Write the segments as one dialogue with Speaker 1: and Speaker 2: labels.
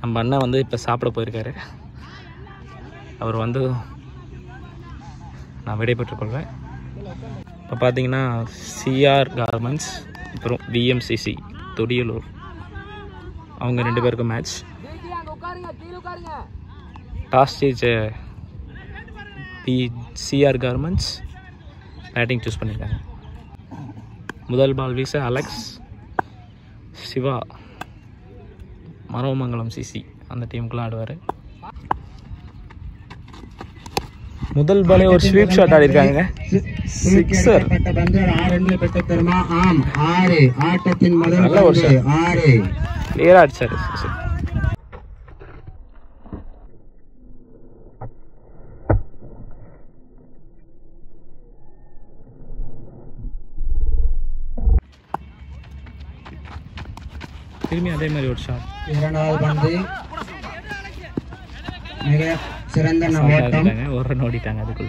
Speaker 1: நம்ம அண்ணன் வந்து இப்போ சாப்பிட போயிருக்காரு அவர் வந்து நான் விடைபெற்றுக் கொள்வேன் இப்போ பார்த்தீங்கன்னா சிஆர் கார்மெண்ட்ஸ் அப்புறம் விஎம்சிசி தொடியலூர் அவங்க ரெண்டு பேருக்கும் மேட்ச் டாஸ் ஜெயிச்ச P CR garments batting choose பண்ணியிருக்காங்க முதல் பால் வீச அலெக்ஸ் சிவா மரவமங்கலம் சிசி அந்த டீமுக்குலாம் ஆடுவார் முதல் பாலே ஒரு ஸ்வீப் ஷாட் ஆடி இருக்காங்க சிக்ஸர்
Speaker 2: பட்ட பந்து ஆறு ரன்கள் பெற்று தருமா ஆம் ஆறு ஆட்டத்தின் முதல்
Speaker 1: நல்ல ஒரு
Speaker 2: பந்து ஆறு
Speaker 1: கிளியராக அடிச்சாரு திரும்பி அதே மாதிரி ஒரு ஷாட்
Speaker 2: இரண்டாவது பந்து மிக சிறந்த ஓட்டம்
Speaker 1: ஆடிட்டாங்க ஒரு ரன் ஓடிட்டாங்க அதுக்குள்ள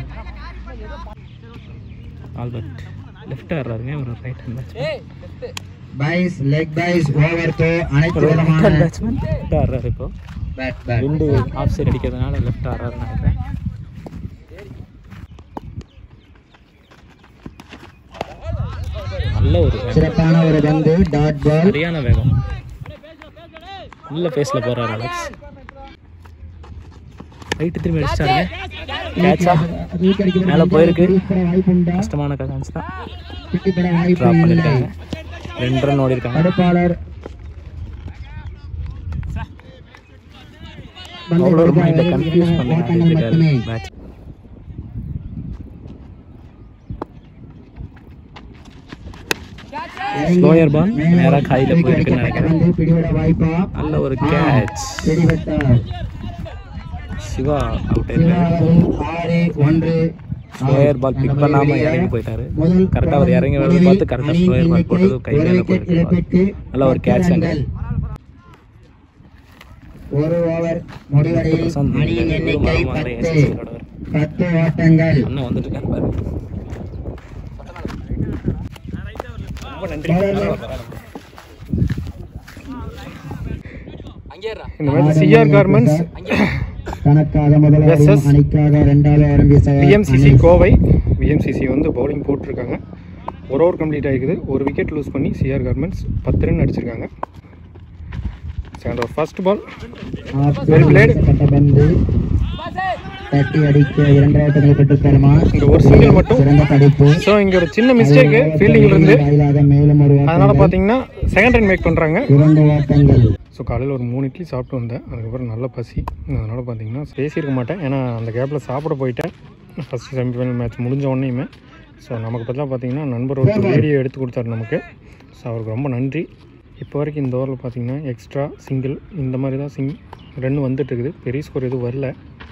Speaker 1: ஆல்பர்ட் லெஃப்ட் ஆடுறாருங்க ஒரு right hand batsman
Speaker 2: byes leg byes over தோ அனைத்து
Speaker 1: ஒரு ரைட் ஹேண்ட்
Speaker 2: விதமான
Speaker 1: பேட்ஸ்மேன் லெஃப்ட் ஆடுறாரு இப்போ
Speaker 2: பேட் பேட்
Speaker 1: விண்டு ஆஃப் சைடு அடிக்கிறதுனால லெஃப்ட் ஆடுறாருன்னு நினைக்கிறேன் நல்ல ஒரு வேகம்.
Speaker 2: சிறப்பான ஒரு பந்து டாட் பால்
Speaker 1: சரியான வேகம் உள்ள பேஸ்ல போறாரு அலெக்ஸ் ரைட்டு திரும்பி அடிச்சிட்டாருங்க கேட்சா மேல போயிருக்கு கஷ்டமான சான்ஸ் தான் ட்ராப் பண்ணிருக்காங்க ரெண்டு ரன் ஓடி இருக்காங்க
Speaker 2: தடுப்பாளர்
Speaker 1: அவ்வளோ ஒரு மைண்டை கன்ஃபியூஸ் பண்ணி
Speaker 2: ஓட்டங்கள்
Speaker 1: ஆடிட்டு
Speaker 2: மட்டுமே
Speaker 1: மேட்ச் ஸ்லோயர் பால் நேரா கையில போயிருக்குன்னு நினைக்கிறேன்
Speaker 2: வந்து பிடிவிட வாய்ப்பா
Speaker 1: நல்ல ஒரு கேட்ச்
Speaker 2: பிடிவிட்டார்
Speaker 1: சிவா அவுட் ஆயிருக்காரு
Speaker 2: ஆறு ஒன்று
Speaker 1: ஸ்லோயர் பால் பிக் பண்ணாம இறங்கி போயிட்டாரு கரெக்டா அவர் இறங்கி வரது பார்த்து கரெக்டா ஸ்லோயர் பால் போட்டது கை மேல போயிருக்கு ball. நல்ல ஒரு கேட்ச் அங்க
Speaker 2: ஒரு ஓவர் முடிவடையில்
Speaker 1: பிரசாந்த்
Speaker 2: அணியின்
Speaker 1: ஒரு
Speaker 2: எண்ணிக்கை
Speaker 1: மரம் வாங்குற
Speaker 2: பத்து
Speaker 1: SSC விளையாடுவாரு.
Speaker 2: பத்து ஓட்டங்கள்
Speaker 1: அண்ணன் வந்துட்டு இருக்காரு பாரு ரொம்ப நன்றி
Speaker 3: இந்த மாதிரி சிஆர் கார்மெண்ட்ஸ்
Speaker 2: கணக்காக முதல்
Speaker 3: Versus
Speaker 2: அணிக்காக இரண்டாவது ஆரம்பித்த
Speaker 3: விஎம்சிசி கோவை விஎம்சிசி வந்து பவுலிங் போட்டிருக்காங்க ஒரு ஓவர் கம்ப்ளீட் ஆகிக்குது ஒரு விக்கெட் லூஸ் பண்ணி சிஆர் கார்மெண்ட்ஸ் பத்து ரன் அடிச்சிருக்காங்க second over first ball Well played.
Speaker 2: பட்ட பந்து தட்டி அடிக்க இரண்டாவது ஓட்டங்கள் பெற்று தருமா
Speaker 3: இங்க ஒரு சிங்கிள் மட்டும்
Speaker 2: சிறந்த படிப்பு
Speaker 3: ஸோ இங்கே ஒரு சின்ன மிஸ்டேக்கு ஃபீல்டிங்ல இருந்து
Speaker 2: வாயிலாக மேலும் ஒரு
Speaker 3: அதனால
Speaker 2: ஓட்டங்கள்
Speaker 3: பார்த்தீங்கன்னா செகண்ட் ரன் மேக் பண்ணுறாங்க
Speaker 2: இரண்டு ஓட்டங்கள்
Speaker 3: ஸோ காலையில் ஒரு மூணு இட்லி சாப்பிட்டு வந்தேன் அதுக்கப்புறம் நல்ல பசி அதனால் பார்த்தீங்கன்னா பேசியிருக்க மாட்டேன் ஏன்னா அந்த கேப்பில் சாப்பிட போயிட்டேன் ஃபஸ்ட்டு செமிஃபைனல் மேட்ச் முடிஞ்ச உடனேயுமே ஸோ நமக்கு பதிலாக பார்த்தீங்கன்னா நண்பர் ஒரு வீடியோ எடுத்து கொடுத்தாரு நமக்கு ஸோ அவருக்கு ரொம்ப நன்றி இப்போ வரைக்கும் இந்த ஓவரில் பார்த்தீங்கன்னா எக்ஸ்ட்ரா சிங்கிள் இந்த மாதிரி தான் சிங் ரன் வந்துட்டு இருக்குது பெரிய ஸ்கோர் எதுவும் வரல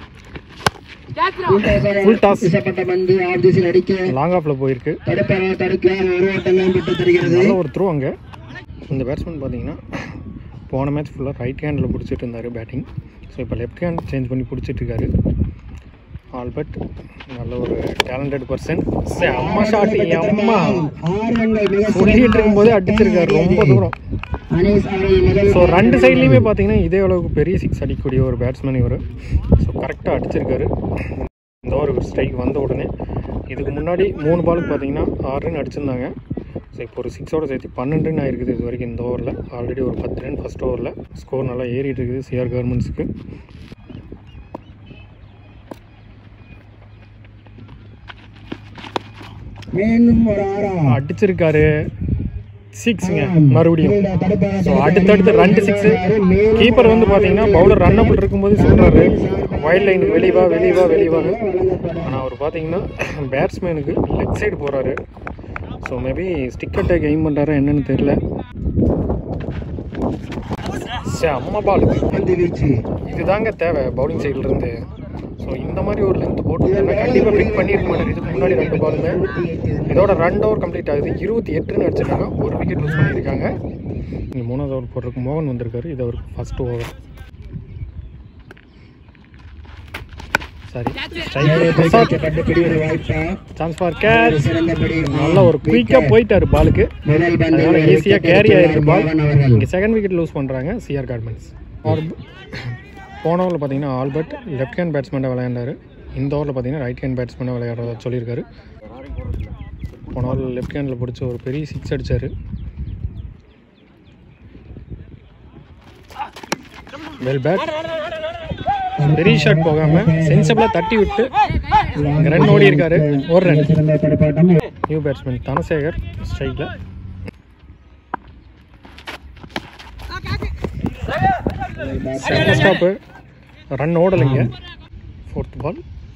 Speaker 3: ஃபுல் டாஸ்
Speaker 2: வீசப்பட்ட பந்து ஆஃப் திசையில் அடிக்க
Speaker 3: லாங் ஆஃபில் போயிருக்கு
Speaker 2: தடுப்பாக தடுக்க ஒரு ஓட்டங்கள் பெற்று தருகிறது
Speaker 3: நல்ல ஒரு த்ரூ அங்கே இந்த பேட்ஸ்மேன் பார்த்தீங்கன்னா போன மேட்ச் ஃபுல்லாக ரைட் ஹேண்டில் பிடிச்சிட்டு இருந்தார் பேட்டிங் ஸோ இப்போ லெஃப்ட் ஹேண்ட் சேஞ்ச் பண்ணி பிடிச்சிட்டு இருக்காரு ஆல்பர்ட் நல்ல ஒரு டேலண்டட் பர்சன் அம்மா ஷாட் அம்மா
Speaker 2: ஆறு ரன்கள் மிக
Speaker 3: சொல்லிட்டு இருக்கும்போதே அடிச்சிருக்காரு ரொம்ப தூரம்
Speaker 2: அனீஸ் அவர்கள் முதல்
Speaker 3: ஸோ ரெண்டு சைட்லேயுமே பார்த்தீங்கன்னா இதே அளவுக்கு பெரிய சிக்ஸ் அடிக்கக்கூடிய ஒரு பேட்ஸ்மேன் இவர் ஸோ கரெக்டாக அடிச்சிருக்காரு இந்த ஒரு ஸ்ட்ரைக் வந்த உடனே இதுக்கு முன்னாடி மூணு பாலுக்கு பார்த்தீங்கன்னா ஆறு ரன் அடிச்சிருந்தாங்க ஸோ இப்போ ஒரு சிக்ஸோட சேர்த்து பன்னெண்டு ரன் ஆயிருக்குது இது வரைக்கும் இந்த ஓவரில் ஆல்ரெடி ஒரு பத்து ரன் ஃபஸ்ட் ஓவரில் ஸ்கோர் நல்லா ஏறிட்டு இருக்குது சிஆர் கவர்மெண்ட்ஸுக்கு
Speaker 2: மீண்டும் ஒரு ஆறா
Speaker 3: அடிச்சிருக்காரு சிக்ஸுங்க மறுபடியும் ஸோ அடுத்தடுத்து ரெண்டு சிக்ஸு கீப்பர் வந்து பார்த்தீங்கன்னா பவுலர் ரன் அப் இருக்கும்போது சொல்கிறாரு வைல்ட் லைனுக்கு வெளிவா வெளிவா வெளிவான்னு ஆனால் அவர் பார்த்தீங்கன்னா பேட்ஸ்மேனுக்கு லெக் சைடு போகிறாரு so maybe stick attack aim பண்ணுறாரா என்னன்னு தெரில செம்ம பால்
Speaker 2: பந்து வீச்சு
Speaker 3: இதுதாங்க தேவை பவுலிங் சைடுல இருந்து ஸோ இந்த மாதிரி ஒரு லென்த் போட்டு கண்டிப்பாக பிக் பண்ணியிருக்க மாட்டார் இதுக்கு முன்னாடி ரெண்டு பாலுமே இதோட ரெண்டு ஓவர் கம்ப்ளீட் ஆகுது இருபத்தி எட்டு ரன் அடிச்சிருக்காங்க ஒரு விக்கெட் லூஸ் பண்ணியிருக்காங்க இங்கே மூணாவது ஓவர் போடுறதுக்கு மோகன் வந்திருக்காரு இது அவருக்கு ஃபர்ஸ்ட் ஓவர் சரி
Speaker 2: பட்டு பிடிவிட வாய்ப்பா
Speaker 3: சான்ஸ் ஃபார் கேட்ச்
Speaker 2: சிறந்தபடி
Speaker 3: நல்ல ஒரு குயிக்காக போயிட்டாரு பாலுக்கு
Speaker 2: முதல் பந்து
Speaker 3: அதனால ஈஸியாக கேரி ஆயிருக்கு பால்
Speaker 2: மோகன் அவர்கள்
Speaker 3: இங்கே செகண்ட் விக்கெட் லூஸ் பண்ணுறாங்க சிஆர் கார்மெண்ட்ஸ் ஆல்ப- போன ஓவரில் பார்த்தீங்கன்னா ஆல்பர்ட் லெஃப்ட் ஹேண்ட் பேட்ஸ்மேனாக விளையாண்டாரு இந்த ஓவரில் பார்த்தீங்கன்னா ரைட் ஹேண்ட் பேட்ஸ்மேனாக விளையாடுறதா சொல்லியிருக்காரு போன ஓவரில் லெஃப்ட் ஹேண்டில் பிடிச்ச ஒரு பெரிய சிக்ஸ் அடிச்சாரு வெல் பேட் பெரிய ஷாட் போகாமல் சென்சபிளாக தட்டி விட்டு ரன் ஓடி இருக்காரு ஒரு ரன்
Speaker 2: சிறந்த தடுப்பாட்டம்
Speaker 3: நியூ பேட்ஸ்மேன் தனசேகர் ஸ்ட்ரைக்கில் செகண்ட் ஸ்டாப்பு ரன் ஓடலைங்க ஃபோர்த் பால்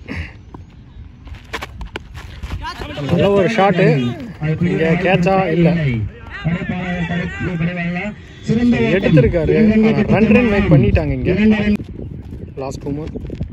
Speaker 3: நல்ல ஒரு ஷாட்டு இங்கே கேட்சா இல்லை எடுத்திருக்காரு ரன் ரன் மேக் பண்ணிட்டாங்க இங்கே லாஸ்ட் ஓவர்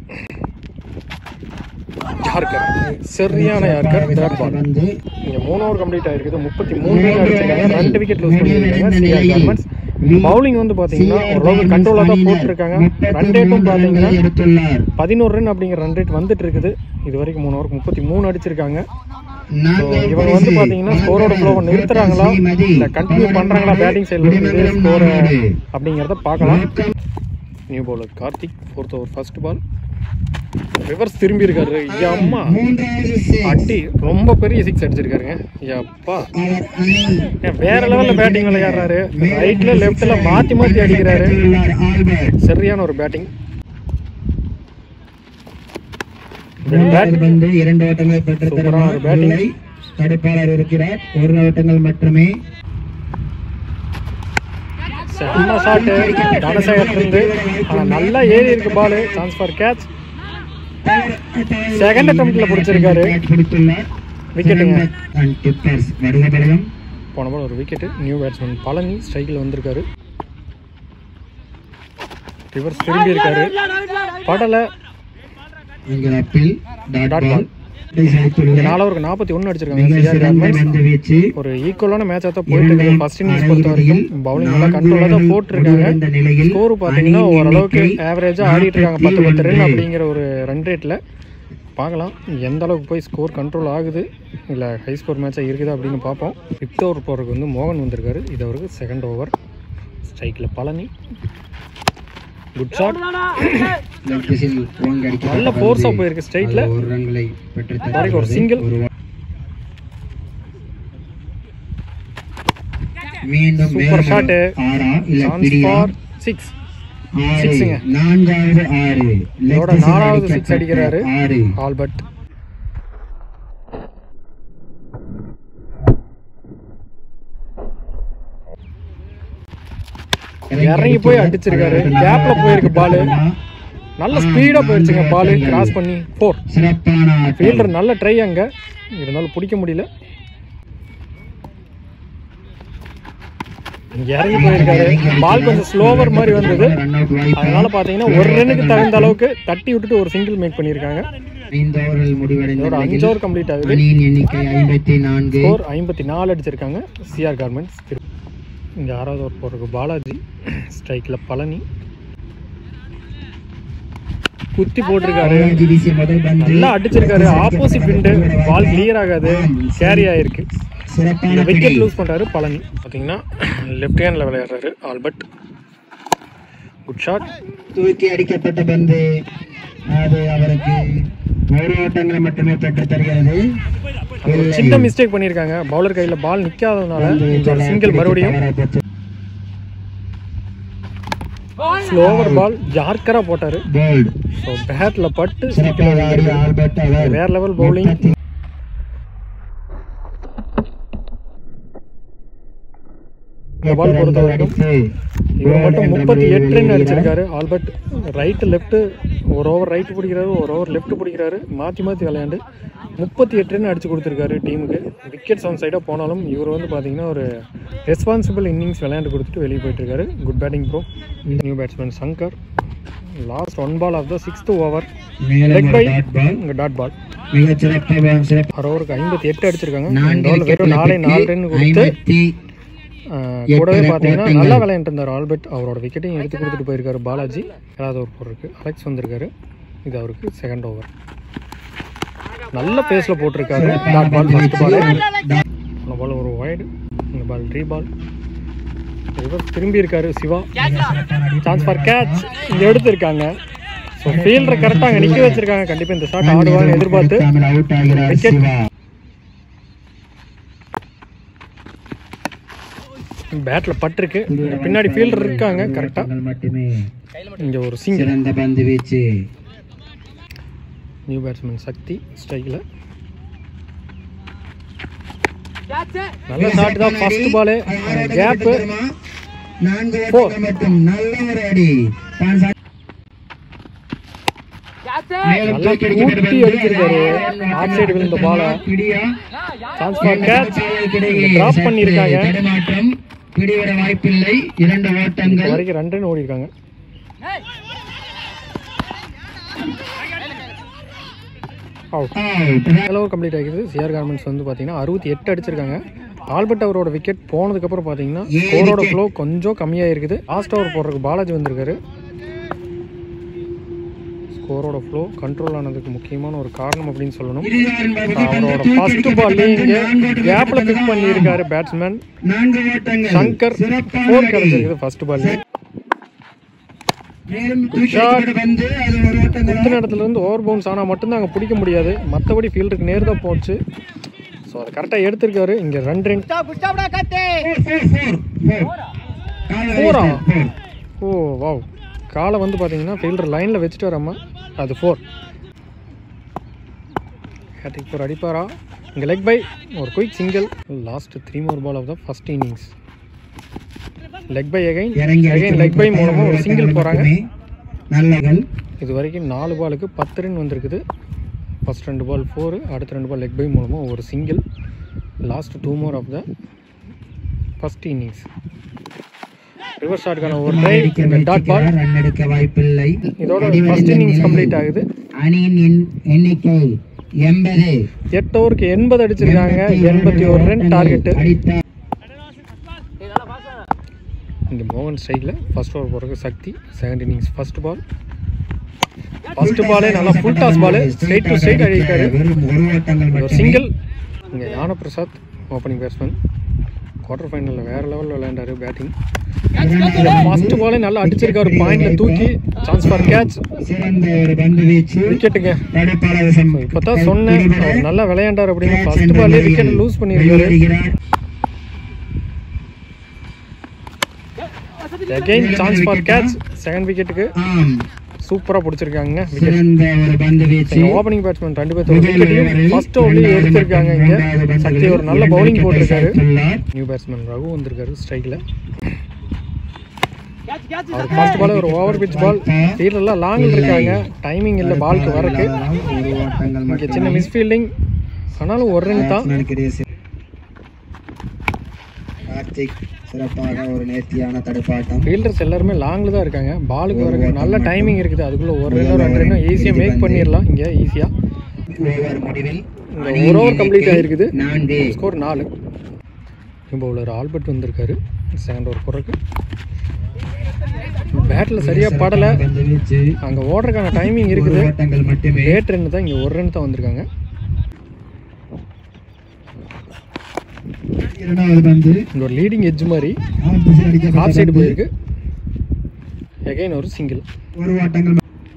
Speaker 3: யார்கர் சரியான யார்கர் தேர்ட் பால்
Speaker 2: வந்து
Speaker 3: இங்கே மூணு ஓவர் கம்ப்ளீட் ஆயிருக்குது முப்பத்தி மூணு ரன் அடிச்சிருக்காங்க ரெண்டு விக்கெட் லூஸ் பண்ணியிருக்காங்க சிஆர் கார்மெண்ட்ஸ் பவுலிங் வந்து பார்த்தீங்கன்னா ஓரளவுக்கு கண்ட்ரோலாக தான் போட்டிருக்காங்க ரன் ரேட்டும் பார்த்தீங்கன்னா
Speaker 2: எடுத்துள்ளார்
Speaker 3: பதினோரு ரன் அப்படிங்கிற ரன் ரேட் வந்துட்டு இருக்குது இது வரைக்கும் மூணு ஓவருக்கு முப்பத்தி மூணு அடிச்சிருக்காங்க ஸோ
Speaker 2: நான்காவது
Speaker 3: இவங்க வந்து
Speaker 2: பரிசு.
Speaker 3: பார்த்தீங்கன்னா ஸ்கோரோட ஃப்ளோவை நிறுத்துறாங்களா
Speaker 2: ஸ்ரீமதி.
Speaker 3: இல்லை கண்டினியூ பண்ணுறாங்களா பேட்டிங் சைடில் இருந்து ஸ்கோரை அப்படிங்கிறத பார்க்கலாம் new bowler Karthik fourth over first ball reverse திரும்பி இருக்காரு ஐயா அம்மா
Speaker 2: மூன்றாவது six.
Speaker 3: அடி ரொம்ப பெரிய சிக்ஸ் அடிச்சிருக்காருங்க ஐயாப்பா
Speaker 2: அவர் அணி
Speaker 3: ஏன் வேற லெவல்ல பேட்டிங் விளையாடுறாரு ரைட்ல லெஃப்ட்ல மாத்தி மாத்தி அடிக்கிறாரு
Speaker 2: பெற்றுள்ளார் ஆல்பர்ட்
Speaker 3: சரியான ஒரு பேட்டிங்
Speaker 2: மூன்றாவது பந்து இரண்டு ஓட்டங்கள் பெற்று
Speaker 3: சூப்பரான ஒரு batting.
Speaker 2: இல்லை தடுப்பாளர் இருக்கிறார் ஒரு ஓட்டங்கள் மட்டுமே
Speaker 3: செம்ம ஷாட்டு தனசேகர் இருந்து ஆனா நல்லா ஏறி இருக்கு ball chance for catch second அட்டம்ப்ட்ல பிடிச்சிருக்காரு
Speaker 2: Bat பிடித்துள்ளார்
Speaker 3: விக்கெட்டுங்க
Speaker 2: அண்ட் டிப்பர்ஸ் வருக பெருகம்
Speaker 3: போன பால் ஒரு விக்கெட் நியூ பேட்ஸ்மேன் பழனி ஸ்ட்ரைக்கில் வந்திருக்காரு ரிவர்ஸ் திரும்பி இருக்காரு படலை
Speaker 2: என்கிற அப்பில் டாட்
Speaker 3: Dot
Speaker 2: பால்
Speaker 3: இந்த நாலு ஓவருக்கு நாற்பத்தி ஒன்று அடிச்சிருக்காங்க
Speaker 2: மிக
Speaker 3: சிஆர்
Speaker 2: சிறந்த
Speaker 3: கார்மெண்ட்ஸ்
Speaker 2: பந்து வீச்சு
Speaker 3: ஒரு ஈக்குவலான மேட்சாக தான் போயிட்டு இருக்கு ஃபர்ஸ்ட் இன்னிங்ஸ் பொறுத்த வரைக்கும் பவுலிங் நல்லா கண்ட்ரோலாக தான் போட்டிருக்காங்க
Speaker 2: இந்த நிலையில்
Speaker 3: ஸ்கோர் பார்த்தீங்கன்னா
Speaker 2: அணியின்
Speaker 3: ஓரளவுக்கு
Speaker 2: எண்ணிக்கை
Speaker 3: ஆவரேஜாக ஆடிட்டு இருக்காங்க பத்து பத்து ரன்
Speaker 2: 41.
Speaker 3: அப்படிங்கிற ஒரு ரன் ரேட்டில் பார்க்கலாம் எந்த அளவுக்கு போய் ஸ்கோர் கண்ட்ரோல் ஆகுது இல்லை ஹை ஸ்கோர் மேட்சாக இருக்குதா அப்படின்னு பார்ப்போம் ஃபிஃப்த் ஓவர் போகிறதுக்கு வந்து மோகன் வந்திருக்காரு இது அவருக்கு செகண்ட் ஓவர் ஸ்ட்ரைக்கில் பழனி குட் ஷாட்
Speaker 2: லெஃப்ட் திசையில் ஓங்கி அடிக்கப்பட்ட
Speaker 3: நல்ல
Speaker 2: பந்து
Speaker 3: ஃபோர்ஸாக போயிருக்கு ஸ்ட்ரைட்டில்
Speaker 2: அது ஒரு ரன்களை பெற்று
Speaker 3: வரைக்கும் ஒரு single.
Speaker 2: ஒரு மீண்டும்
Speaker 3: Super
Speaker 2: வேறு
Speaker 3: shot.
Speaker 2: ஆறா இல்ல
Speaker 3: சான்ஸ்
Speaker 2: பிடியா
Speaker 3: ஃபார் சிக்ஸ்
Speaker 2: ஆறு
Speaker 3: sixங்க.
Speaker 2: நான்காவது ஆறு Left
Speaker 3: இதோட
Speaker 2: திசையில்
Speaker 3: நாலாவது six
Speaker 2: அடிக்கப்பட்ட
Speaker 3: அடிக்கிறாரு.
Speaker 2: ஆறு
Speaker 3: ஆல்பர்ட் இறங்கி போய் அடிச்சிருக்காரு கேப்ல போயிருக்கு பால் நல்ல ஸ்பீடா போயிருச்சுங்க பால் கிராஸ் பண்ணி ஃபோர்
Speaker 2: சிறப்பான ஆட்டம்.
Speaker 3: ஃபீல்டர் நல்ல ட்ரை அங்க இருந்தாலும் பிடிக்க முடியல இறங்கி போயிருக்காரு பால் கொஞ்சம் ஸ்லோவர் மாதிரி வந்தது
Speaker 2: Run out வாய்ப்பு.
Speaker 3: அதனால பாத்தீங்கன்னா ஒரு ரன்னுக்கு தகுந்த அளவுக்கு தட்டி விட்டுட்டு ஒரு சிங்கிள் மேக் பண்ணியிருக்காங்க
Speaker 2: ஐந்து ஓவர்கள் முடிவடைந்த
Speaker 3: இதோட அஞ்சு
Speaker 2: நிலையில்
Speaker 3: ஓவர் கம்ப்ளீட் ஆகுது
Speaker 2: அணியின் எண்ணிக்கை ஐம்பத்தி நான்கு
Speaker 3: ஸ்கோர் ஐம்பத்தி நாலு அடிச்சிருக்காங்க சிஆர் கார்மெண்ட்ஸ் இங்க ஆறாவது ஓவர் போறதுக்கு பாலாஜி ஸ்ட்ரைக்ல பழனி குத்தி போட்டிருக்காரு
Speaker 2: பாலாஜி வீசிய முதல் பந்து
Speaker 3: நல்லா அடிச்சிருக்காரு ஆப்போசிட் விண்டு பால் கிளியர் ஆகாது கேரி ஆயிருக்கு
Speaker 2: சிறப்பான
Speaker 3: விக்கெட்
Speaker 2: பிடி.
Speaker 3: லூஸ் பண்றாரு பழனி பாத்தீங்கன்னா லெஃப்ட் ஹேண்ட்ல விளையாடுறாரு ஆல்பர்ட் குட் ஷாட்
Speaker 2: தூக்கி அடிக்கப்பட்ட பந்து அது அவருக்கு ஒரு ஓட்டங்களை மட்டுமே பெற்று தருகிறது இல்லை.
Speaker 3: சின்ன மிஸ்டேக் பண்ணியிருக்காங்க பவுலர் கையில பால் நிக்காததுனால
Speaker 2: பந்து
Speaker 3: இந்த ஒரு
Speaker 2: வீச்சாளர்
Speaker 3: சிங்கிள் மறுபடியும்
Speaker 2: தவறாக பெற்று-
Speaker 3: ஸ்லோவர் பால் ஜார்க்கரா போட்டாரு
Speaker 2: Bowled.
Speaker 3: ஸோ பேட்ல பட்டு
Speaker 2: சிறப்பாக ஆடிய ஆல்பர்ட் அவர்
Speaker 3: வேற லெவல் பவுலிங்
Speaker 2: முப்பத்தி-
Speaker 3: இந்த பால் பொறுத்த வரைக்கும்
Speaker 2: அடித்து
Speaker 3: இவர் மட்டும்
Speaker 2: என்ற
Speaker 3: முப்பத்தி
Speaker 2: முடிவில்
Speaker 3: எட்டு ரன்
Speaker 2: வெளியேறினார்.
Speaker 3: அடிச்சிருக்காரு ஆல்பர்ட் ரைட்டு லெஃப்ட் ஒரு ஓவர் ரைட்டு பிடிக்கிறாரு ஒரு ஓவர் லெஃப்ட் பிடிக்கிறாரு மாற்றி மாற்றி விளையாண்டு முப்பத்தி எட்டு ரன் அடிச்சு கொடுத்துருக்காரு டீமுக்கு விக்கெட்ஸ் ஆன் சைடாக போனாலும் இவர் வந்து பார்த்தீங்கன்னா ஒரு ரெஸ்பான்சிபிள் இன்னிங்ஸ் விளையாண்டு கொடுத்துட்டு வெளியே போயிட்டு இருக்காரு good batting bro new batsman Shankar last one ball of the sixth over
Speaker 2: மேலும்
Speaker 3: லெக்
Speaker 2: ஒரு
Speaker 3: பை
Speaker 2: dot ball.
Speaker 3: இங்கே டாட் பால்
Speaker 2: மிகச் சிறப்பாக சிறப்பு
Speaker 3: அரை ஓவருக்கு ஐம்பத்தி எட்டு அடிச்சிருக்காங்க
Speaker 2: நான்கு
Speaker 3: இந்த ஓவர் வெறும் நாலே நாலு ரன் கொடுத்து
Speaker 2: ஐம்பத்தி
Speaker 3: ஆஹ் கூடவே பார்த்தீங்கன்னா நல்லா விளையாண்டு இருந்தார் ஆல்பர்ட் அவரோட விக்கெட்டையும் எடுத்து கொடுத்துட்டு போயிருக்காரு பாலாஜி ஏழாவது ஓவர் போடுறதுக்கு அலெக்ஸ் வந்திருக்காரு இது அவருக்கு செகண்ட் ஓவர் நல்ல பேஸில் போட்டிருக்காரு டாட் பால் ஃபர்ஸ்ட் பால் இந்த பால் ஒரு வைடு இந்த பால் ரீ பால் ரிவர்ஸ் திரும்பி இருக்காரு சிவா சான்ஸ் ஃபார் கேட்ச் இங்கே எடுத்திருக்காங்க ஸோ ஃபீல்டரை கரெக்டாக அங்கே நிற்க வச்சிருக்காங்க கண்டிப்பாக இந்த ஷாட் ஆடுவாங்கன்னு எதிர்பார்த்து
Speaker 2: அவுட் ஆகிறார்
Speaker 3: Wicket.
Speaker 2: சிவா
Speaker 3: பேட்டில் பட்டிருக்கு பின்னாடி ஃபீல்டர் இருக்காங்க கரெக்டாக
Speaker 2: ஓட்டங்கள் மட்டுமே
Speaker 3: இங்கே ஒரு சிங்கிள்
Speaker 2: சிறந்த பந்து வீச்சு
Speaker 3: நியூ பேட்ஸ்மேன் சக்தி ஸ்ட்ரைக்கில் நல்ல ஷாட் தான் ஃபர்ஸ்ட் பாலு கேப்பு
Speaker 2: நான்கு
Speaker 3: Four.
Speaker 2: ஓட்டங்கள் மட்டும் நல்ல ஒரு அடி தான் சா- மேலும்
Speaker 3: நல்லா
Speaker 2: தூக்கி அடிக்கப்பட்ட
Speaker 3: ஊட்டி
Speaker 2: பந்து.
Speaker 3: அடிச்சிருக்காரு. Off side விழுந்த ball அ.
Speaker 2: பிடியா?
Speaker 3: சான்ஸ் ஃபார் கேட்ச்
Speaker 2: பாதைக்கிடையே
Speaker 3: டிராப்
Speaker 2: சற்று
Speaker 3: பண்ணியிருக்காங்க
Speaker 2: தடுமாற்றம் பிடிவிட வாய்ப்பில்லை இரண்டு
Speaker 3: இப்போ
Speaker 2: ஓட்டங்கள்
Speaker 3: வரைக்கும் ரெண்டு ரன் ஓடி இருக்காங்க அவுட்
Speaker 2: Out.
Speaker 3: ஹலோ கம்ப்ளீட் ஆகிடுது சிஆர் கார்மெண்ட்ஸ் வந்து பார்த்தீங்கன்னா அறுபத்தி எட்டு அடிச்சிருக்காங்க ஆல்பர்ட் அவரோட விக்கெட் போனதுக்கப்புறம் பார்த்தீங்கன்னா
Speaker 2: ஏழு
Speaker 3: ஸ்கோரோட
Speaker 2: wicket.
Speaker 3: ஃப்ளோ கொஞ்சம் கம்மியாக இருக்குது லாஸ்ட் ஓவர் போடுறதுக்கு பாலாஜி வந்திருக்காரு ஸ்கோரோட ஃப்ளோ கண்ட்ரோல் ஆனதுக்கு முக்கியமான ஒரு காரணம் அப்படின்னு சொல்லணும்
Speaker 2: இருவரின் பகுதி பந்து
Speaker 3: அவரோட
Speaker 2: தூக்கி
Speaker 3: ஃபர்ஸ்ட்
Speaker 2: அடிக்கப்பட்ட
Speaker 3: பால்லே
Speaker 2: பந்து
Speaker 3: இங்கே
Speaker 2: நான்கு ஓட்டங்கள்
Speaker 3: கேப்பில் பிக்
Speaker 2: மட்டும்தான்.
Speaker 3: பண்ணியிருக்காரு பேட்ஸ்மேன்
Speaker 2: நான்கு ஓட்டங்கள்
Speaker 3: சங்கர்
Speaker 2: சிறப்பான
Speaker 3: ஃபோர்
Speaker 2: அடி.
Speaker 3: கிடைச்சிருக்குது ஃபர்ஸ்ட் பால்
Speaker 2: மேலும் தூக்கி
Speaker 3: Shot.
Speaker 2: அடிக்கப்பட்ட பந்து அது ஒரு ஓட்டங்களா?
Speaker 3: குத்து இடத்துல இருந்து ஓவர் பவுன்ஸ் ஆனால் மட்டும்தான் அங்கே பிடிக்க முடியாது மற்றபடி ஃபீல்டுக்கு நேர் தான் போச்சு ஸோ அதை கரெக்டாக எடுத்திருக்காரு இங்கே run run
Speaker 2: Four, four, four, four. கால
Speaker 3: Four ஆ?
Speaker 2: four.
Speaker 3: ஓ வாவ் காலை வந்து பார்த்தீங்கன்னா ஃபீல்டர் லைனில் வச்சுட்டு வராம அது ஃபோர் ஹேட்ரிக் ஃபோர் அடிப்பாரா இங்கே லெக் பை ஒரு quick single last three more ball of the first innings leg bye again
Speaker 2: இறங்கி
Speaker 3: அகைன் லெக் பை மூலமாக ஒரு சிங்கிள் போகிறாங்க
Speaker 2: நல்லகள்
Speaker 3: இது வரைக்கும் நாலு பாலுக்கு பத்து ரன் வந்திருக்குது ஃபர்ஸ்ட் ரெண்டு பால் ஃபோரு அடுத்த ரெண்டு பால் லெக் பை மூலமாக ஒரு single last two more of the first innings reverse ஷாட்கான ஒரு ட்ரை டாட் பால்
Speaker 2: ரன் எடுக்க வாய்ப்பில்லை
Speaker 3: இதோட
Speaker 2: அடிவருந்த
Speaker 3: ஃபர்ஸ்ட் இன்னிங்ஸ்
Speaker 2: நிலையில்
Speaker 3: கம்ப்ளீட் ஆகுது
Speaker 2: அணியின் எண்- எண்ணிக்கை எண்பது
Speaker 3: எட்டு ஓவருக்கு எண்பது அடிச்சிருக்காங்க எண்பத்தி ஒரு ரன் டார்கெட்டு
Speaker 2: அடித்த
Speaker 3: இங்கே மோகன் ஸ்டைலில் ஃபர்ஸ்ட் ஓவர் போகிறதுக்கு சக்தி second innings first ball first பாலே நல்லா full toss ball straight to straight அடிக்காரு
Speaker 2: வெறும் ஒரு ஓட்டங்கள்
Speaker 3: ஒரு
Speaker 2: மட்டுமே
Speaker 3: சிங்கிள் இங்கே Gnana Prasad opening batsman quarter ஃபைனலில் வேறு லெவலில் விளையாண்டாரு பேட்டிங் ஃபர்ஸ்ட் பாலே நல்லா அடிச்சிருக்காரு பாயிண்ட்ல தூக்கி சான்ஸ் ஃபார் கேட்ச்
Speaker 2: சிறந்த ஒரு பந்து வீச்சு
Speaker 3: விக்கெட்டுங்க
Speaker 2: தடுப்பாளர் சம்-
Speaker 3: இப்போ தான் சொன்னேன் அவர் நல்லா விளையாண்டார் அப்படின்னு ஃபர்ஸ்ட் பால்லே விக்கெட் லூஸ் பண்ணியிருக்காரு
Speaker 2: வெளியேறுகிறார்.
Speaker 3: Again chance for catch second விக்கெட்டுக்கு
Speaker 2: ஆம்
Speaker 3: சூப்பராக பிடிச்சிருக்காங்க விக்கெட்
Speaker 2: சிறந்த ஒரு பந்து வீச்சு
Speaker 3: ஓப்பனிங் பேட்ஸ்மேன் ரெண்டு பேர்த்தோட விக்கெட்டையும் ஃபர்ஸ்ட் ஓவர்லேயே எடுத்திருக்காங்க இங்கே சக்தி ஒரு நல்ல பவுலிங் போட்டிருக்காரு நியூ பேட்ஸ்மேன் ரகு வந்திருக்காரு ஸ்ட்ரைக்கில் அவர் ஃபர்ஸ்ட் பால் ஒரு ஓவர் பிச் பால் ஃபீல்டெல்லாம் லாங்கில் இருக்காங்க டைமிங் இல்லை பாலுக்கு வரக்கு
Speaker 2: ஒரு ஓட்டங்கள்
Speaker 3: இங்கே சின்ன மிஸ் ஃபீல்டிங் ஆனாலும் ஒரு ரன் தான்
Speaker 2: மட்டுமே கார்த்திக் சிறப்பாக ஒரு நேர்த்தியான தடுப்பாட்டம்
Speaker 3: ஃபீல்டர்ஸ் எல்லாருமே லாங்கில் தான் இருக்காங்க பாலுக்கு வரக்கு நல்ல டைமிங் இருக்குது அதுக்குள்ளே ஒரு ரன் ரெண்டு ரன் ஈஸியாக மேக் பண்ணிடலாம் இங்கே ஈஸியாக
Speaker 2: ஓவர் முடிவில்
Speaker 3: இந்த ஒரு ஓவர் கம்ப்ளீட் ஆகிருக்குது
Speaker 2: நான்கு
Speaker 3: ஸ்கோர் நாலு இப்போ ஒரு ஆல்பர்ட் வந்திருக்காரு செகண்ட் ஓவர் போடுறதுக்கு பேட்டில் சரியாக படலை
Speaker 2: பந்து வீச்சு
Speaker 3: அங்கே ஓடுறதுக்கான டைமிங்
Speaker 2: ஒரு
Speaker 3: இருக்குது
Speaker 2: ஓட்டங்கள் மட்டுமே
Speaker 3: லேட் ரன் தான் இங்கே ஒரு ரன் தான் வந்திருக்காங்க
Speaker 2: இரண்டாவது பந்து
Speaker 3: இங்கே ஒரு லீடிங் எட்ஜ் மாதிரி
Speaker 2: ஆஃப் திசையில் அடிக்கப்பட்ட
Speaker 3: ஆஃப் சைடு
Speaker 2: பந்து.
Speaker 3: போயிருக்கு எகைன் ஒரு சிங்கிள்
Speaker 2: ஒரு ஓட்டங்கள்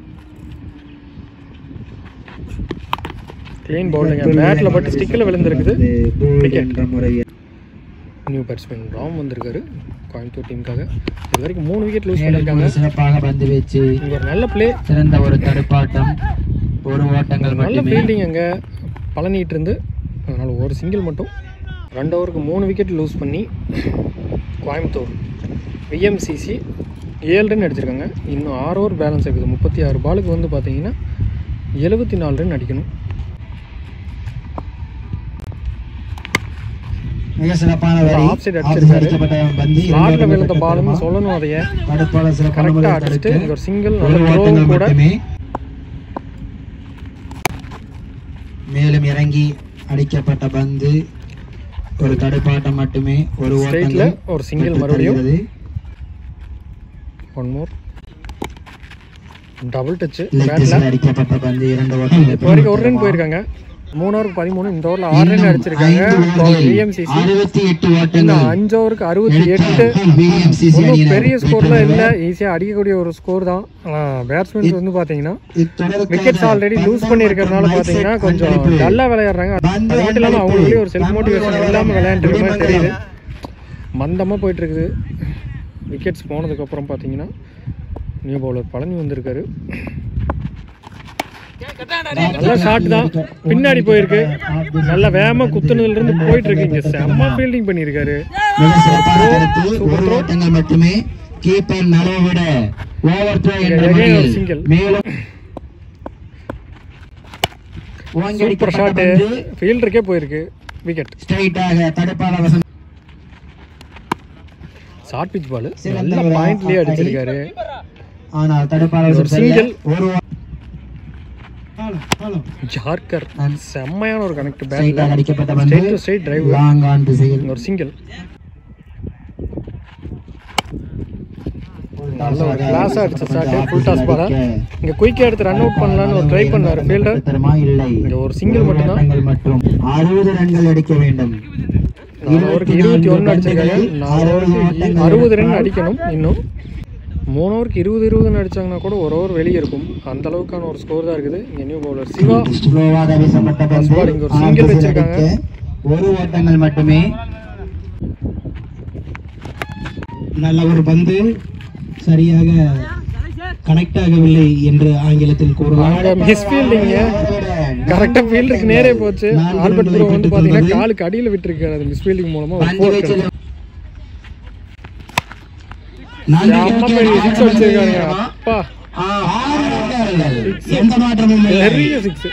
Speaker 3: க்ளீன் பவுலிங்க பேட்டில் பட்டு ஸ்டிக்கில் விழுந்திருக்குது
Speaker 2: பந்து bold
Speaker 3: Wicket.
Speaker 2: என்ற முறையில்
Speaker 3: நியூ பேட்ஸ்மேன் ராம் வந்திருக்காரு கோயம்புத்தூர் டீமுக்காக இது வரைக்கும் மூணு விக்கெட் லூஸ்
Speaker 2: மேலும்
Speaker 3: பண்ணியிருக்காங்க
Speaker 2: ஒரு சிறப்பாக பந்து வீச்சு
Speaker 3: இங்கே ஒரு நல்ல பிளே
Speaker 2: சிறந்த ஒரு தடுப்பாட்டம் ஒரு ஓட்டங்கள்
Speaker 3: நல்ல
Speaker 2: மட்டுமே
Speaker 3: ஃபீல்டிங் அங்கே பழனிட்டு இருந்து அதனால் ஒரு சிங்கிள் மட்டும் ரெண்டு ஓவருக்கு மூணு விக்கெட் லூஸ் பண்ணி கோயம்புத்தூர் விஎம்சிசி ஏழு ரன் அடிச்சிருக்காங்க இன்னும் ஆறு ஓவர் பேலன்ஸ் இருக்குது முப்பத்தி ஆறு பாலுக்கு வந்து பார்த்தீங்கன்னா எழுபத்தி நாலு ரன் அடிக்கணும்
Speaker 2: மிக சிறப்பான
Speaker 3: ஒரு
Speaker 2: வரி
Speaker 3: off side
Speaker 2: Off side
Speaker 3: அடிச்சிருக்காரு.
Speaker 2: அடிக்கப்பட்ட பந்து
Speaker 3: ஸ்லாட்டில்
Speaker 2: இரண்டாவது
Speaker 3: விழுந்த
Speaker 2: wicket
Speaker 3: பாலுன்னு
Speaker 2: தருமா?
Speaker 3: சொல்லணும் அதையே
Speaker 2: தடுப்பாளர் சிறப்பான
Speaker 3: கரெக்டாக
Speaker 2: முறையில்
Speaker 3: அடிச்சுட்டு
Speaker 2: தடுத்து
Speaker 3: இங்கே ஒரு சிங்கிள்
Speaker 2: ஒரு
Speaker 3: நல்ல
Speaker 2: ஓட்டங்கள்
Speaker 3: த்ரோவும் கூட
Speaker 2: மட்டுமே மேலும் இறங்கி அடிக்கப்பட்ட பந்து ஒரு தடுப்பாட்டம் மட்டுமே ஒரு
Speaker 3: ஸ்ட்ரைட்டில்
Speaker 2: ஓட்டங்கள்
Speaker 3: ஒரு சிங்கிள்
Speaker 2: பெற்றுத்
Speaker 3: மறுபடியும்
Speaker 2: தருகிறது.
Speaker 3: One more double touch
Speaker 2: Leg
Speaker 3: பேட்டில்
Speaker 2: திசையில் அடிக்கப்பட்ட பந்து இரண்டு
Speaker 3: இப்போ
Speaker 2: ஓட்டங்கள்
Speaker 3: வரைக்கும் ஒரு ரன் போயிருக்காங்க மூணு ஓவருக்கு பதிமூணு இந்த ஓவரில் ஆறு ரன் அடிச்சிருக்காங்க விஎம்சிசி
Speaker 2: அறுபத்தி எட்டு
Speaker 3: இன்னும்
Speaker 2: ஓட்டங்கள்
Speaker 3: அஞ்சு ஓவருக்கு அறுபத்தி எட்டு
Speaker 2: விஎம்சிசி
Speaker 3: ஒன்றும்
Speaker 2: அணியினர்
Speaker 3: பெரிய ஸ்கோர்லாம் இல்லை ஈஸியாக அடிக்கக்கூடிய ஒரு ஸ்கோர் தான் ஆனால் பேட்ஸ்மேன்ஸ் வந்து பார்த்தீங்கன்னா விக்கெட்ஸ் ஆல்ரெடி லூஸ் பண்ணியிருக்கிறதுனால பார்த்தீங்கன்னா கொஞ்சம் டல்லாக விளையாடுறாங்க அது மட்டும் இல்லாமல் அவங்களுக்குள்ளே ஒரு செல்ஃப் மோட்டிவேஷன் இல்லாமல் விளையாண்டுருக்க மாதிரி தெரியுது மந்தமாக போயிட்டு இருக்குது விக்கெட்ஸ் போனதுக்கப்புறம் பார்த்தீங்கன்னா நியூ பவுலர் பழனி வந்திருக்காரு நல்ல ஷாட் தான் பின்னாடி போயிருக்கு நல்ல வேகமாக குத்துனதுல இருந்து போயிட்டு இருக்கு இங்க செம்ம ஃபீல்டிங் பண்ணியிருக்காரு
Speaker 2: மிக சிறப்பான கருத்து ஒரு ஓட்டங்கள் மட்டுமே கீப்பர் நழுவ விட ஓவர் த்ரோ என்ற
Speaker 3: again ஒரு
Speaker 2: முறையில்
Speaker 3: single.
Speaker 2: மேலும் ஓங்கி
Speaker 3: சூப்பர்
Speaker 2: அடிக்கப்பட்ட
Speaker 3: ஷாட்டு
Speaker 2: பந்து
Speaker 3: ஃபீல்டருக்கே போயிருக்கு விக்கெட்
Speaker 2: ஸ்ட்ரைட்டாக தடுப்பாளர் வசம்
Speaker 3: ஷார்ட் பிச் பால்
Speaker 2: சிறந்த
Speaker 3: நல்ல
Speaker 2: ஒரு
Speaker 3: பாயிண்ட்லயே
Speaker 2: ஆட்டத்தை
Speaker 3: அடிச்சிருக்காரு
Speaker 2: ஆனால் தடுப்பாளர்
Speaker 3: ஒரு
Speaker 2: சரியா?
Speaker 3: single.
Speaker 2: ஒரு
Speaker 3: ஜார்கர் செம்மையான ஒரு கனெக்ட்
Speaker 2: ஸ்ட்ரைட்டாக
Speaker 3: பேட்ல
Speaker 2: அடிக்கப்பட்ட பந்து
Speaker 3: straight to straight drive
Speaker 2: long on திசையில்
Speaker 3: ஒரு சிங்கிள் நல்ல ஒரு கிளாஸா அடிச்ச ஷாட் ஃபுல் டாஸ் பாலா இங்க குயிக்கா எடுத்து ரன் அவுட் பண்ணலாம்னு ஒரு ட்ரை பண்ணாரு ஃபீல்டர்
Speaker 2: தரமா இல்லை
Speaker 3: இங்க ஒரு சிங்கிள் மட்டும்தான்
Speaker 2: ரன்கள் மற்றும் அறுபது ரன்கள் அடிக்க வேண்டும்
Speaker 3: நாலு ஓவருக்கு இருபத்தி ஒன்று அடிச்சிருக்காங்க நாலு ஓவருக்கு அறுபது ரன் அடிக்கணும் இன்னும் மூணு ஓவருக்கு இருபது இருபதுன்னு அடிச்சாங்கன்னா கூட ஒரு ஓவர் வெளியே இருக்கும் அந்த அளவுக்கான ஒரு ஸ்கோர் தான் இருக்குது இங்க நியூ பவுலர் சிவா
Speaker 2: ஸ்லோவாக வீசப்பட்ட பந்து
Speaker 3: ball இங்க ஒரு
Speaker 2: ஆர்
Speaker 3: single
Speaker 2: திசையில்
Speaker 3: வச்சிருக்காங்க.
Speaker 2: அடிக்க ஒரு ஓட்டங்கள் மட்டுமே நல்ல ஒரு பந்து சரியாக கனெக்ட் ஆகவில்லை என்று ஆங்கிலத்தில் கூறலாம்
Speaker 3: அங்க மிஸ் ஃபீல்டிங்க கரெக்டா ஃபீல்டுக்கு நேரே போச்சு ஆல்பர்ட் ப்ரோ வந்து பாத்தீங்கன்னா காலுக்கு அடியில விட்டுருக்காரு அது மிஸ் ஃபீல்டிங் மூலமா ஒரு four கிடைச்சு. செம்ம பெரிய சிக்ஸ் அடிச்சிருக்காங்க அப்பா
Speaker 2: எந்த மாற்றமும் இல்லை
Speaker 3: நிறைய சிக்ஸ்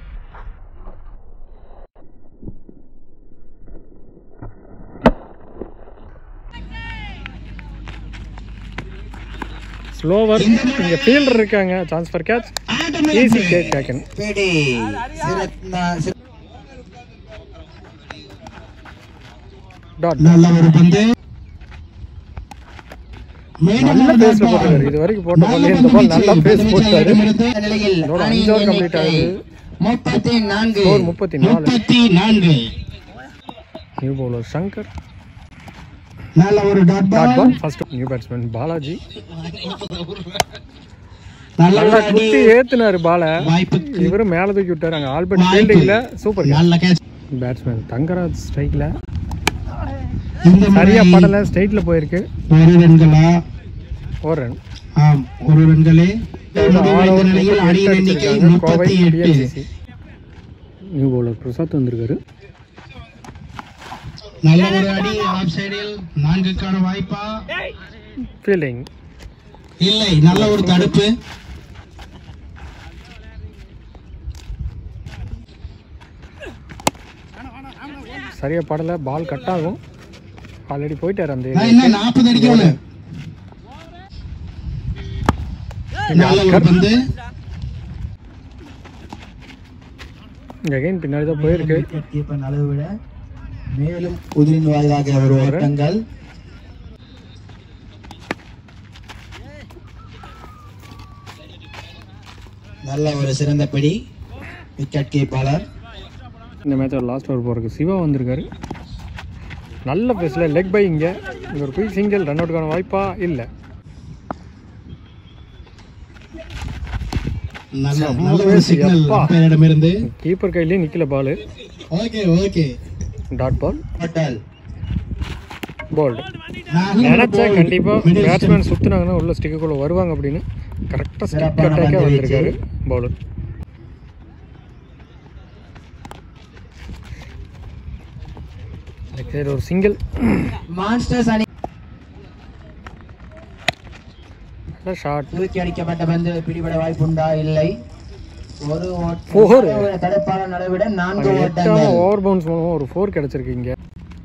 Speaker 3: ஸ்லோவர் இங்க ஃபீல்டர் இருக்காங்க சான்ஸ் ஃபார் கேட்ச் ஈஸி கேக் கேக்கன்
Speaker 2: பிடி சிறந்த- சிற-
Speaker 3: டாட்
Speaker 2: நல்ல ஒரு பந்து
Speaker 3: நல்ல பேஸ்ல போட்டாரு இது வரைக்கும் போட்ட பால் இந்த பால் நல்லா பேஸ் போட்டாரு
Speaker 2: நிலையில்
Speaker 3: இதோட
Speaker 2: அணி
Speaker 3: அஞ்சு over complete
Speaker 2: எண்ணிக்கை
Speaker 3: ஆகுது.
Speaker 2: முப்பத்தி நான்கு
Speaker 3: ஸ்கோர் முப்பத்தி நாலு
Speaker 2: முப்பத்தி நான்கு
Speaker 3: நியூ பவுலர் சங்கர்
Speaker 2: நல்ல ஒரு dot
Speaker 3: dot
Speaker 2: ball
Speaker 3: ball first new batsman Balaji
Speaker 2: நல்ல
Speaker 3: நல்லா
Speaker 2: ஒரு அடி
Speaker 3: குத்தி ஏத்துனாரு பால
Speaker 2: வாய்ப்புக்கு
Speaker 3: இவரு மேல தூக்கி விட்டாரு அங்க ஆல்பர்ட் ஃபீல்டிங்ல சூப்பர்
Speaker 2: நல்ல கேட்ச்
Speaker 3: பேட்ஸ்மேன் தங்கராஜ் ஸ்ட்ரைக்ல
Speaker 2: இந்த
Speaker 3: சரியா
Speaker 2: முறை
Speaker 3: படல ஸ்ட்ரைட்ல போயிருக்கு
Speaker 2: ஒரு ரன்களா
Speaker 3: ஒரு ரன்
Speaker 2: ஆம் ஒரு ரன்களே தற்போது
Speaker 3: ஆறு
Speaker 2: வைத்த
Speaker 3: over
Speaker 2: நிலையில்
Speaker 3: எட்டு
Speaker 2: அணியின் எண்ணிக்கை
Speaker 3: அடிச்சிருக்காங்க. கோவை
Speaker 2: முப்பத்தி எட்டு
Speaker 3: DNCC. நியூ பவுலர் பிரசாத் வந்திருக்காரு
Speaker 2: நல்ல ஒரு அடி ஆஃப் சைடில் நான்குக்கான வாய்ப்பா
Speaker 3: ஃபீல்டிங்
Speaker 2: இல்லை நல்ல ஒரு தடுப்பு
Speaker 3: சரியா படல பால் கட் ஆகும் ஆல்ரெடி போயிட்டாரு அந்த
Speaker 2: நான் இன்னும் நாற்பது அடிக்கணும் நல்ல ஒரு பந்து
Speaker 3: அகைன் பின்னாடி தான் போயிருக்கு
Speaker 2: கீப்பர் அளவு விட மேலும் குதிரின் வாயிலாக ஒரு ஓட்டங்கள் நல்ல ஒரு சிறந்த பிடி விக்கெட் கீப்பாளர்
Speaker 3: இந்த மேட்சோட லாஸ்ட் ஓவர் போறதுக்கு சிவா வந்திருக்காரு நல்ல பேஸில் லெக் பை இங்கே இங்கே ஒரு குயிக் சிங்கிள் ரன் அவுட்டுக்கான வாய்ப்பா இல்லை
Speaker 2: நல்ல
Speaker 3: செம்ம
Speaker 2: நல்ல ஒரு
Speaker 3: பேசு,
Speaker 2: சிக்னல்
Speaker 3: அப்பா.
Speaker 2: அம்பையரிடமிருந்து
Speaker 3: கீப்பர் கையிலேயே நிற்கல ball
Speaker 2: okay okay
Speaker 3: dot ball
Speaker 2: பட்டால்
Speaker 3: போல்டு நினச்சா கண்டிப்பாக பேட்ஸ்மேன் சுற்றுனாங்கன்னா உள்ள ஸ்டிக்குள்ளே வருவாங்க அப்படின்னு கரெக்டாக ஸ்டிக்
Speaker 2: சிறப்பான
Speaker 3: அட்டாக்காக
Speaker 2: பந்து
Speaker 3: வந்திருக்காரு பவுலர் சரி ஒரு சிங்கிள்
Speaker 2: மான்ஸ்டர்ஸ் அணி
Speaker 3: நல்ல ஷார்ட்
Speaker 2: தூக்கி அடிக்கப்பட்ட பந்து பிடிபட வாய்ப்புண்டா இல்லை ஒரு ஓட்ட-
Speaker 3: Four.
Speaker 2: ஒரு தடுப்பாளர் நடுவிட நான்கு
Speaker 3: எட்டாம
Speaker 2: ஓட்டங்கள்
Speaker 3: ஓவர் பவுன்ஸ் மூலமாக ஒரு ஃபோர் கிடச்சிருக்கு இங்கே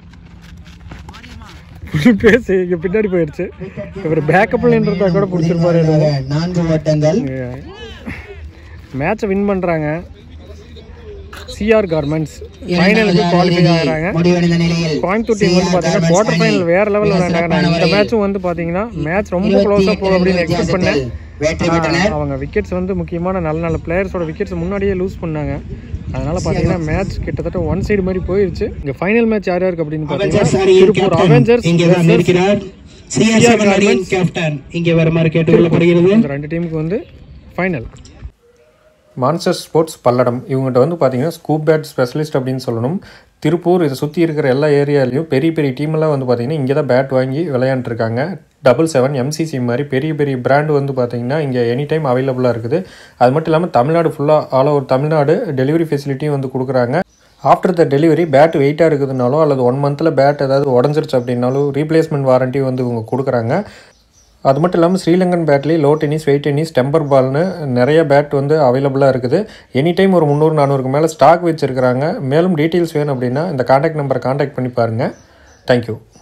Speaker 3: ஃபுல் பேஸ் இங்கே பின்னாடி போயிடுச்சு இவர் பேக்கப்லன்றதா கூட பிடிச்சிருப்பாரு
Speaker 2: நான்கு ஓட்டங்கள்
Speaker 3: மேட்சை வின் பண்ணுறாங்க சிஆர் கார்மெண்ட்ஸ் ஃபைனலுக்கு குவாலிஃபை ஆகுறாங்க
Speaker 2: முடிவடைந்த நிலையில்
Speaker 3: கோயம்புத்தூர் டீம் வந்து பார்த்தீங்கன்னா குவார்டர் ஃபைனல் வேற லெவலில் விளையாண்டாங்க நான் இந்த மேட்சும் வந்து பார்த்தீங்கன்னா மேட்ச் ரொம்ப க்ளோஸாக போகும் அப்படின்னு எக்ஸ்பெக்ட் பண்ணேன்
Speaker 2: வெற்றி
Speaker 3: ஆனா,
Speaker 2: பெற்றனர்
Speaker 3: அவங்க விக்கெட்ஸ் வந்து முக்கியமான நல்ல நல்ல பிளேயர்ஸோட விக்கெட்ஸ் முன்னாடியே லூஸ் பண்ணாங்க அதனால் பார்த்தீங்கன்னா மேட்ச் கிட்டத்தட்ட ஒன் சைடு மாதிரி போயிருச்சு இங்கே ஃபைனல் மேட்ச் யார் யாருக்கு அப்படின்னு
Speaker 2: அவெஞ்சர்ஸ்
Speaker 3: பார்த்தீங்கன்னா
Speaker 2: அணியின்
Speaker 3: திருப்பூர்
Speaker 2: கேப்டன்
Speaker 3: அவெஞ்சர்ஸ்
Speaker 2: இங்கே தான் இருக்கிறார் சிஆர் அணியின் கேப்டன் இங்கே வருமாறு கேட்டுக்கொள்ளப்படுகிறது
Speaker 3: இந்த ரெண்டு டீமுக்கு வந்து ஃபைனல் மான்சர் ஸ்போர்ட்ஸ் பல்லடம் இவங்ககிட்ட வந்து பார்த்தீங்கன்னா ஸ்கூப் பேட் ஸ்பெஷலிஸ்ட் அப்படின்னு சொல்லணும் திருப்பூர் இதை சுற்றி இருக்கிற எல்லா ஏரியாலையும் பெரிய பெரிய டீமெல்லாம் வந்து பார்த்தீங்கன்னா இங்கே தான் பேட் வாங்கி விளையாண்டுருக்காங்க டபுள் செவன் எம்சிசி மாதிரி பெரிய பெரிய பிராண்ட் வந்து பார்த்தீங்கன்னா இங்கே எனி டைம் அவைலபிளாக இருக்குது அது மட்டும் இல்லாமல் தமிழ்நாடு ஃபுல்லாக ஆல் ஓவர் தமிழ்நாடு டெலிவரி ஃபெசிலிட்டியும் வந்து கொடுக்குறாங்க ஆஃப்டர் த டெலிவரி பேட் வெயிட்டாக இருக்குதுனாலோ அல்லது ஒன் மந்தில் பேட் ஏதாவது உடஞ்சிருச்சு அப்படின்னாலும் ரீப்ளேஸ்மெண்ட் வாரண்ட்டி வந்து இவங்க கொடுக்குறாங்க அது மட்டும் இல்லாமல் ஸ்ரீலங்கன் பேட்லேயே low tennis weight tennis temper பால்னு நிறைய பேட் வந்து அவைலபிளாக இருக்குது எனி டைம் ஒரு முந்நூறு நானூறுக்கு மேலே ஸ்டாக் வச்சுருக்கிறாங்க மேலும் டீட்டெயில்ஸ் வேணும் அப்படின்னா இந்த காண்டாக்ட் நம்பரை காண்டாக்ட் பண்ணி பாருங்கள் தேங்க்யூ